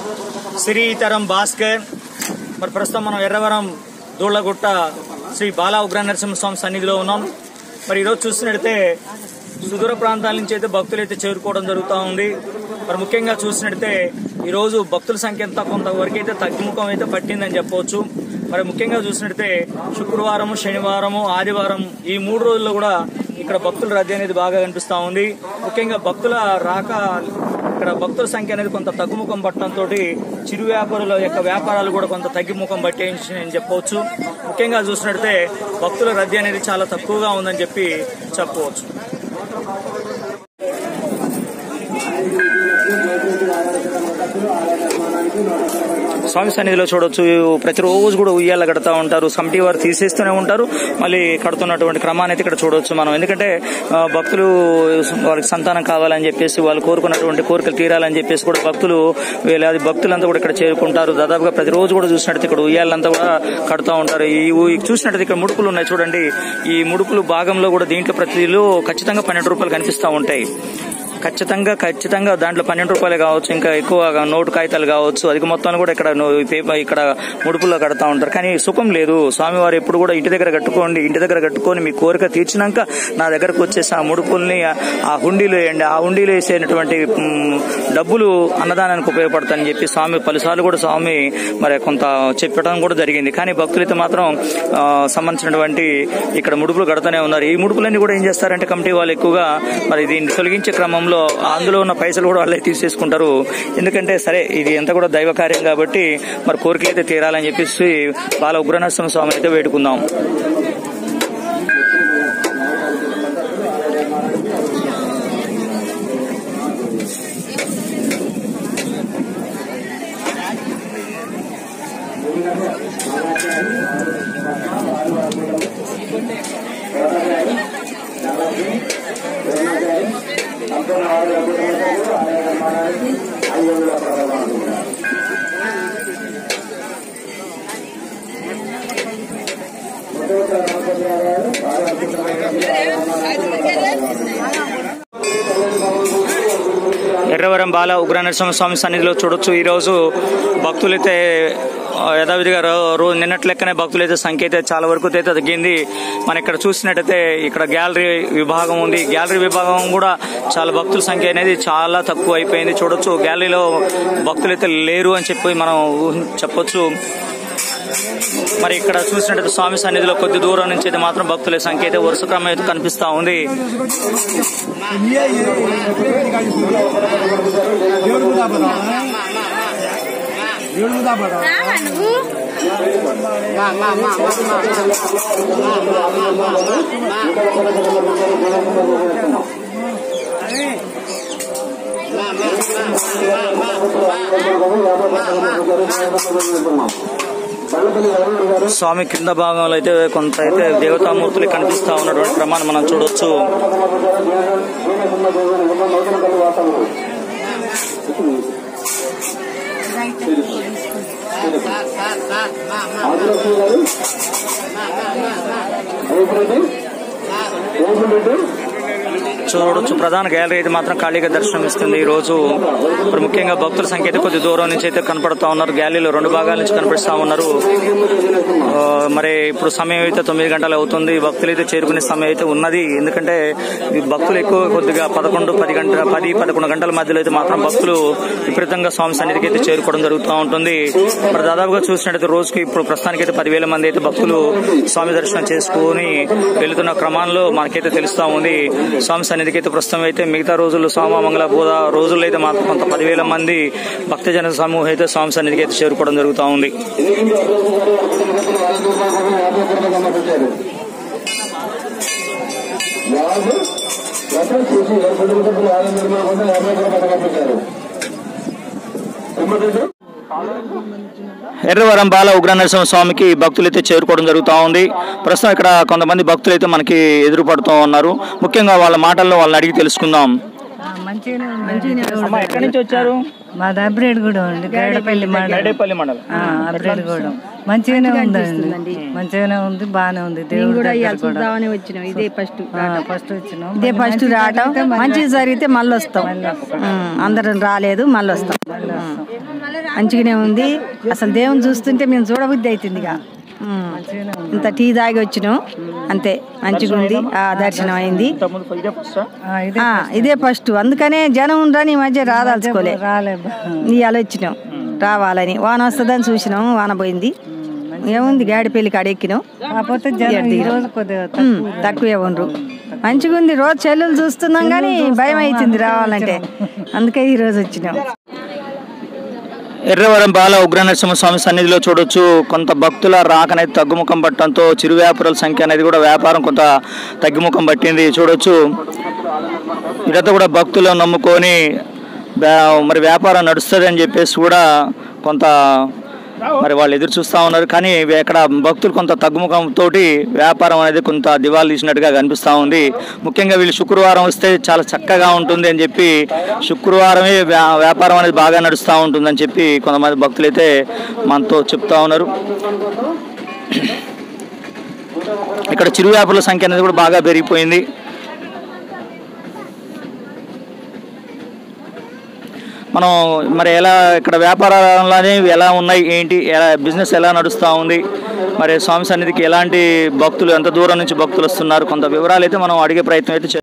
శ్రీతరం భాస్కర్ మరి ప్రస్తుతం మనం ఎర్రవరం దూళ్లగుట్ట శ్రీ బాలా ఉగ్ర నరసింహస్వామి సన్నిధిలో ఉన్నాం మరి ఈరోజు చూసినట్టయితే సుదూర ప్రాంతాల నుంచి అయితే భక్తులు అయితే చేరుకోవడం జరుగుతూ ఉంది మరి ముఖ్యంగా చూసినట్టయితే ఈరోజు భక్తుల సంఖ్య అంతా కొంతవరకు అయితే తగ్గుముఖం అయితే పట్టిందని చెప్పవచ్చు మరి ముఖ్యంగా చూసినట్టయితే శుక్రవారము శనివారము ఆదివారం ఈ మూడు రోజుల్లో కూడా ఇక్కడ భక్తుల రద్దీ అనేది బాగా కనిపిస్తా ఉంది ముఖ్యంగా భక్తుల రాక ఇక్కడ భక్తుల సంఖ్య అనేది కొంత తగ్గుముఖం పట్టడంతో చిరు వ్యాపారుల యొక్క వ్యాపారాలు కూడా కొంత తగ్గిముఖం పట్టేసి అని చెప్పవచ్చు ముఖ్యంగా చూసినట్టయితే భక్తుల రద్దీ అనేది చాలా తక్కువగా ఉందని చెప్పి చెప్పవచ్చు స్వామి సన్నిధిలో చూడొచ్చు ప్రతిరోజు కూడా ఉయ్యాల కడతా ఉంటారు కమిటీ వారు తీసేస్తూనే ఉంటారు మళ్ళీ కడుతున్నటువంటి క్రమాన్ని అయితే ఇక్కడ చూడొచ్చు మనం ఎందుకంటే ఆ, భక్తులు వాళ్ళకి సంతానం కావాలని చెప్పేసి వాళ్ళు కోరుకున్నటువంటి కోరికలు తీరాలని చెప్పేసి కూడా భక్తులు వేలాది భక్తులంతా కూడా ఇక్కడ చేరుకుంటారు దాదాపుగా ప్రతిరోజు కూడా చూసినట్టు ఇక్కడ ఉయ్యాలంతా కూడా కడుతూ ఉంటారు ఈ ఊ- చూసినట్టు ఇక్కడ ముడుపులు ఉన్నాయి చూడండి ఈ ముడుపులు భాగంలో కూడా దీంట్లో ప్రతిలో ఖచ్చితంగా పన్నెండు రూపాయలు కనిపిస్తూ ఉంటాయి ఖచ్చితంగా ఖచ్చితంగా దాంట్లో పన్నెండు రూపాయలు కావచ్చు ఇంకా ఎక్కువ నోటు కాగితాలు కావచ్చు అధిక మొత్తాన్ని కూడా ఇక్కడ నో- పేపర్ ఇక్కడ ముడుపుల్లో కడతా ఉంటారు కానీ సుఖం లేదు స్వామివారు ఎప్పుడు కూడా ఇంటి దగ్గర కట్టుకోండి ఇంటి దగ్గర కట్టుకొని మీ కోరిక తీర్చినాక నా దగ్గరకు వచ్చేసి ఆ ముడుపుల్ని ఆ- ఆ హుండీలో వేయండి ఆ హుండీలో వేసేటువంటి మ్, డబ్బులు అన్నదానానికి ఉపయోగపడతాయని చెప్పి స్వామి పలుసార్లు కూడా స్వామి మరి కొంత చెప్పడం కూడా జరిగింది కానీ భక్తులైతే మాత్రం ఆ, సంబంధించినటువంటి ఇక్కడ ముడుపులు కడుతూనే ఉన్నారు ఈ ముడుపులన్నీ కూడా ఏం చేస్తారంటే కమిటీ వాళ్ళు ఎక్కువగా మరి దీన్ని తొలగించే క్రమంలో అందులో ఉన్న పైసలు కూడా వాళ్ళే తీసేసుకుంటారు ఎందుకంటే సరే ఇది ఎంత కూడా దైవ కార్యం కాబట్టి మరి కోరికలు అయితే తీరాలని చెప్పేసి బాల ఉగ్రనరసింహ స్వామి అయితే వేడుకుందాం ఎర్రవరం బాల ఉగ్రనరసింహ స్వామి సన్నిధిలో చూడొచ్చు ఈ రోజు భక్తులైతే ఆ, యథావిధిగా రో- రోజు నిన్నటి లెక్కనే భక్తులైతే సంఖ్య అయితే చాలా వరకు అయితే తగ్గింది మన ఇక్కడ చూసినట్టయితే ఇక్కడ గ్యాలరీ విభాగం ఉంది గ్యాలరీ విభాగం కూడా చాలా భక్తుల సంఖ్య అనేది చాలా తక్కువ అయిపోయింది చూడొచ్చు గ్యాలరీలో భక్తులైతే లేరు అని చెప్పి మనం ఊహి- చెప్పొచ్చు మరి ఇక్కడ చూసినట్టు స్వామి సన్నిధిలో కొద్ది దూరం నుంచి అయితే మాత్రం భక్తుల సంఖ్య అయితే వరుస క్రమం అయితే కనిపిస్తా ఉంది స్వామి కింద భాగంలో అయితే కొంత అయితే దేవతామూర్తులు కనిపిస్తా ఉన్నటువంటి క్రమాన్ని మనం చూడొచ్చు చూడొచ్చు ప్రధాన గ్యాలరీ అయితే మాత్రం ఖాళీగా దర్శనం ఇస్తుంది ఈ రోజు మరి ముఖ్యంగా భక్తుల సంఖ్య అయితే కొద్ది దూరం నుంచి అయితే కనపడతా ఉన్నారు గ్యాలరీలో రెండు భాగాల నుంచి కనిపిస్తా ఉన్నారు ఆ, మరి ఇప్పుడు సమయం అయితే తొమ్మిది గంటలు అవుతుంది భక్తులు అయితే చేరుకునే సమయం అయితే ఉన్నది ఎందుకంటే ఈ భక్తులు ఎక్కువ కొద్దిగా పదకొండు పది గంటల పది పదకొండు గంటల మధ్యలో అయితే మాత్రం భక్తులు విపరీతంగా స్వామి సన్నిధికి అయితే చేరుకోవడం జరుగుతూ ఉంటుంది మరి దాదాపుగా చూసినట్టయితే రోజుకి ఇప్పుడు ప్రస్తుతానికి అయితే పదివేల మంది అయితే భక్తులు స్వామి దర్శనం చేసుకుని వెళ్తున్న క్రమాల్లో మనకైతే తెలుస్తా ఉంది స్వామి సన్నిధికి అయితే ప్రస్తుతం అయితే మిగతా రోజులు సోమ మంగళ బోధ రోజుల్లో అయితే మాత్రం కొంత పదివేల మంది భక్తజన సమూహం అయితే స్వామి సన్నిధికి అయితే చేరుకోవడం జరుగుతూ ఉంది ఎర్రవరం బాల ఉగ్రనరసింహ స్వామికి భక్తులైతే చేరుకోవడం జరుగుతూ ఉంది ప్రస్తుతం ఇక్కడ కొంతమంది భక్తులైతే మనకి ఎదురు పడుతూ ఉన్నారు ముఖ్యంగా వాళ్ళ మాటల్లో వాళ్ళని అడిగి తెలుసుకుందాం మంచిగానే ఉంది ఎక్కడి నుంచి వచ్చారు మాది అబ్రేడ్ కూడా ఉంది గేడపల్లి మండలం గడేపల్లి మండలం అబ్రేడ్ కూడా మంచిగానే ఉందండి మంచిగానే ఉంది బాగానే ఉంది దేవుడు కూడా దగ్గర ఇవాళ కూడా చూద్దామని వచ్చినాం ఇదే ఫస్ట్ ఫస్ట్ వచ్చినాం ఇదే ఫస్ట్ రావటం మంచిగా జరిగితే మళ్ళీ వస్తాం ఉం, అందరం రాలేదు మళ్ళీ వస్తాం ఉం. మంచిగానే ఉంది అసలు దేవుని చూస్తుంటే మేము చూడబుద్ధి అవుతుంది ఇక ఉమ్. ఇంత టీ తాగి వచ్చినాం అంతే మంచిగా ఉంది ఆ దర్శనం అయింది ఇంతకుముందు ఇదే ఫస్టా ఆ, ఇదే ఆ, ఇదే ఫస్ట్ అందుకనే జనం ఉండని ఈ మధ్య రాదాల్చుకోలే రాలే ఇవాళ వచ్చినాం రావాలని వాన వస్తుందని చూసినాం వాన పోయింది ఏముంది గాడి పెళ్లి కాడ ఎక్కినాం కాకపోతే జనం ఈ రోజు కొద్దిగా ఉమ్, తక్కువే ఉండ్రు మంచిగా ఉంది రోజు చెల్లెలు చూస్తున్నాం కానీ భయం అవుతుంది రావాలంటే అందుకే ఈ రోజు వచ్చినాం ఎర్రవరం బాల ఉగ్రనరసింహ స్వామి సన్నిధిలో చూడొచ్చు కొంత భక్తుల రాకనేది తగ్గుముఖం పట్టడంతో చిరు వ్యాపారుల సంఖ్య అనేది కూడా వ్యాపారం కొంత తగ్గుముఖం పట్టింది చూడొచ్చు ఇదంతా కూడా భక్తులు నమ్ముకొని వ్యా- మరి వ్యాపారం నడుస్తుంది అని చెప్పేసి కూడా కొంత మరి వాళ్ళు ఎదురు చూస్తూ ఉన్నారు కానీ ఇక్కడ భక్తులు కొంత తగ్గుముఖంతో వ్యాపారం అనేది కొంత దివాలు తీసినట్టుగా కనిపిస్తూ ఉంది ముఖ్యంగా వీళ్ళు శుక్రవారం వస్తే చాలా చక్కగా ఉంటుంది అని చెప్పి శుక్రవారమే వ్యా- వ్యాపారం అనేది బాగా నడుస్తూ ఉంటుందని చెప్పి కొంతమంది భక్తులు అయితే మనతో చెప్తా ఉన్నారు ఇక్కడ చిరు వ్యాపారుల సంఖ్య అనేది కూడా బాగా పెరిగిపోయింది మనం మరి ఎలా ఇక్కడ వ్యాపారాలు అనేవి ఎలా ఉన్నాయి ఏంటి ఎలా బిజినెస్ ఎలా నడుస్తూ ఉంది మరి స్వామి సన్నిధికి ఎలాంటి భక్తులు ఎంత దూరం నుంచి భక్తులు వస్తున్నారు కొంత వివరాలు అయితే మనం అడిగే ప్రయత్నం అయితే చే-